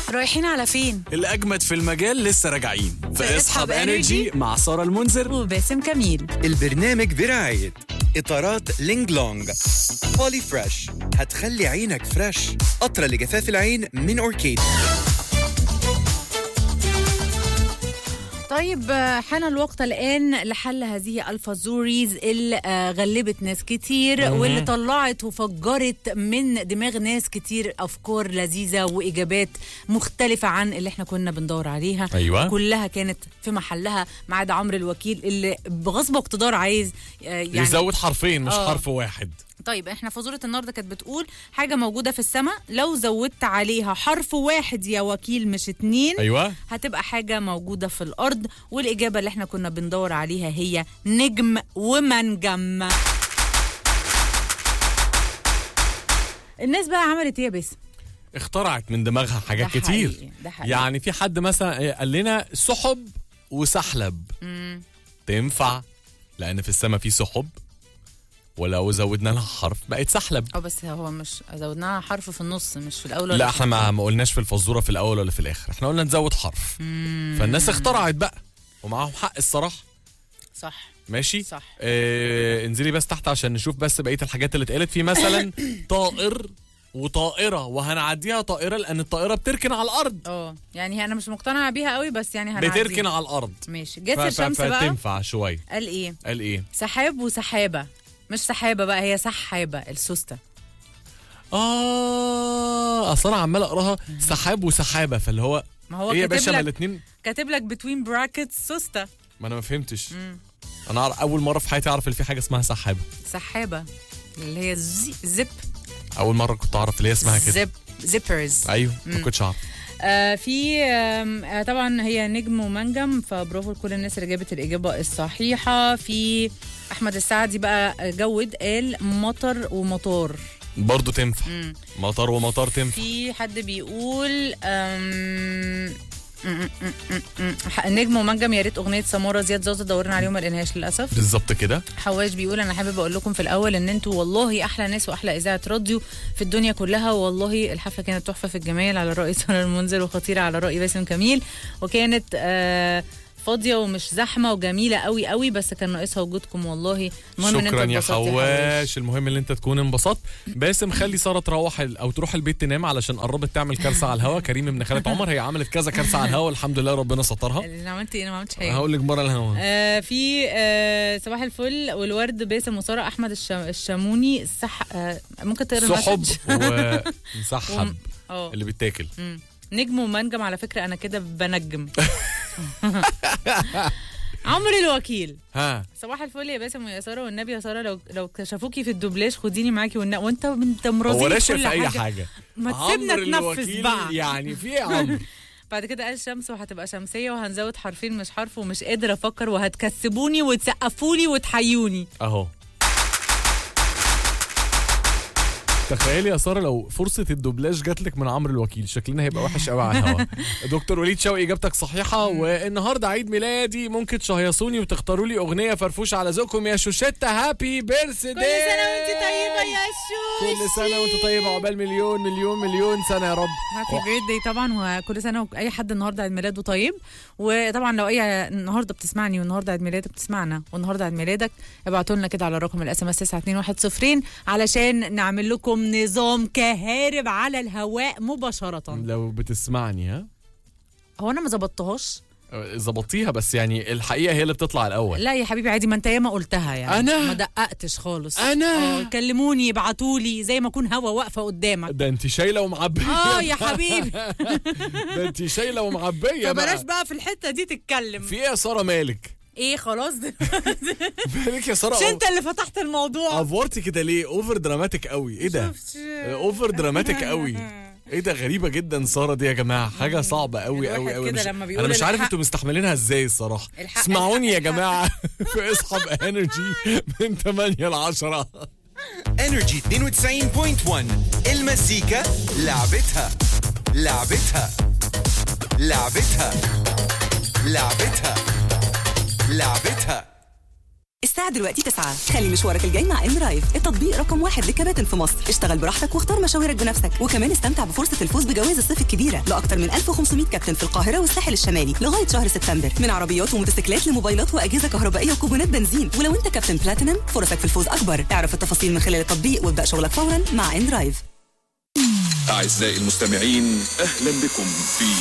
رايحين على فين؟ الأجمد في المجال لسه راجعين في في اسحب اسحب انرجي مع سارة المنذر وباسم كميل البرنامج برعاية إطارات لينج لونج بولي فريش هتخلي عينك فريش قطرة لجفاف العين من أوركيد طيب آه، حان الوقت الآن لحل هذه الفازوريز اللي آه، غلبت ناس كتير واللي طلعت وفجرت من دماغ ناس كتير أفكار لذيذة وإجابات مختلفة عن اللي احنا كنا بندور عليها أيوة. كلها كانت في محلها ما عدا عمرو الوكيل اللي بغصب واقتدار عايز آه، يعني يزود حرفين مش آه. حرف واحد طيب احنا فزورة النهارده كانت بتقول حاجة موجودة في السماء لو زودت عليها حرف واحد يا وكيل مش اتنين أيوة هتبقى حاجة موجودة في الأرض والإجابة اللي احنا كنا بندور عليها هي نجم ومنجم الناس بقى عملت ايه يا باسم؟ اخترعت من دماغها حاجات ده كتير حقيقي، ده حقيقي. يعني في حد مثلا إيه قال لنا سحب وسحلب تنفع لأن في السماء في سحب ولو زودنا لها حرف بقت سحلب اه بس هو مش زودناها حرف في النص مش في الأول ولا لا في احنا ما ما قلناش في الفزوره في الاول ولا في الاخر احنا قلنا نزود حرف فالناس اخترعت بقى ومعاهم حق الصراحه صح ماشي صح. آه انزلي بس تحت عشان نشوف بس بقيه الحاجات اللي اتقالت في مثلا طائر وطائره وهنعديها طائره لان الطائره بتركن على الارض اه يعني انا مش مقتنعة بيها قوي بس يعني هنعديها بتركن على الارض ماشي ف- جت ف- الشمس بقى فتنفع شويه قال ايه؟ قال ايه سحاب وسحابة مش سحابة بقى هي سحابة السوستة اه اصل انا عمال اقراها سحاب وسحابه فاللي هو ما هو ايه يا كاتب باشا ما لك الاثنين كاتب لك بتوين براكتس سوستة ما انا ما فهمتش انا أعرف- اول مره في حياتي اعرف ان في حاجه اسمها سحابه سحابة اللي هي زي زب اول مره كنت اعرف اللي هي اسمها كده زب زيبرز ايوه ما كنتش اعرف آه في آم، آه طبعا هي نجم ومنجم فبرافو لكل الناس اللي جابت الإجابة الصحيحة في أحمد السعدي بقى جود قال مطر ومطار برضه تنفع مطر ومطار تنفع في حد بيقول أم... م- م- م- م- م- نجم ومنجم يا ريت اغنيه سماره زياد زوزة دورنا عليهم ما لقيناهاش للاسف بالظبط كده حواش بيقول انا حابب اقول لكم في الاول ان انتوا والله احلى ناس واحلى اذاعه راديو في الدنيا كلها والله الحفله كانت تحفه في الجمال على راي ساره المنذر وخطيره على راي باسم كميل وكانت آه فاضيه ومش زحمه وجميله قوي قوي بس كان ناقصها وجودكم والله المهم ان شكرا انتوا يا اتبسطتوا حواش المهم ان انت تكون انبسطت باسم خلي ساره تروح ال- او تروح البيت تنام علشان قربت تعمل كارثه على الهوا كريم ابن خالة عمر هي عملت كذا كارثه على الهوا الحمد لله ربنا سترها انا عملت ايه انا ما عملتش حاجه هقول لك بره الهوا آه في آه صباح الفل والورد باسم وساره احمد الشم الشاموني الصح آه ممكن تقرا سحب المسج ومسحب وم- اه اللي بيتاكل مم. نجم ومنجم على فكره انا كده بنجم عمرو الوكيل ها صباح الفل يا باسم ويا ساره والنبي يا ساره لو لو كشفوكي في الدوبلاج خديني معاكي والن... وانت انت مرضي هو في راشق كل في اي حاجه حاجه ما تسيبنا عمرو نتنفس الوكيل بقى. يعني في ايه يا عمرو بعد كده قال شمس وهتبقى شمسيه وهنزود حرفين مش حرف ومش قادر افكر وهتكسبوني وتسقفولي وتحيوني اهو تخيلي يا ساره لو فرصه الدوبلاج جات لك من عمرو الوكيل شكلنا هيبقى وحش قوي على الهوا دكتور وليد شوقي اجابتك صحيحه والنهارده عيد ميلادي ممكن تشهيصوني وتختاروا لي اغنيه فرفوشه على ذوقكم يا شوشتة هابي بيرث كل سنه وانت طيبه يا شوشي كل سنه وانت طيبه عقبال مليون مليون مليون سنه يا رب هابي بيرثدي طبعا وكل سنه واي حد النهارده عيد ميلاده طيب وطبعا لو اي النهارده بتسمعني والنهارده عيد ميلادك بتسمعنا والنهارده عيد ميلادك ابعتوا لنا كده على رقم الاس ام اس 92110 علشان نعمل لكم نظام كهارب على الهواء مباشره لو بتسمعني ها هو انا ما ظبطتهاش ظبطيها بس يعني الحقيقه هي اللي بتطلع الاول لا يا حبيبي عادي ما انت ياما قلتها يعني أنا؟ ما دققتش خالص أنا؟ آه، كلموني ابعتوا لي زي ما اكون هوا واقفه قدامك ده انت شايله ومعبيه اه يا حبيبي ده انت شايله ومعبيه فبلاش بقى بقى في الحته دي تتكلم في ايه يا ساره مالك ايه خلاص مالك يا ساره مش انت اللي فتحت الموضوع افورتي كده ليه اوفر دراماتيك قوي ايه ده اوفر دراماتيك قوي ايه ده غريبه جدا ساره دي يا جماعه حاجه صعبه قوي الواحد قوي قوي كده مش لما بيقول انا مش عارف الحق- انتوا مستحملينها ازاي الصراحه الحق- اسمعوني يا الحق- جماعه في اصحاب انرجي من 8 ل 10 انرجي 92.1 المزيكا لعبتها لعبتها لعبتها لعبتها لعبتها الساعة دلوقتي 9 خلي مشوارك الجاي مع ان رايف التطبيق رقم واحد للكباتن في مصر اشتغل براحتك واختار مشاويرك بنفسك وكمان استمتع بفرصة الفوز بجوائز الصيف الكبيرة لأكثر من 1500 كابتن في القاهرة والساحل الشمالي لغاية شهر سبتمبر من عربيات وموتوسيكلات لموبايلات وأجهزة كهربائية وكوبونات بنزين ولو أنت كابتن بلاتينم فرصك في الفوز أكبر اعرف التفاصيل من خلال التطبيق وابدأ شغلك فورا مع ان رايف أعزائي المستمعين أهلا بكم في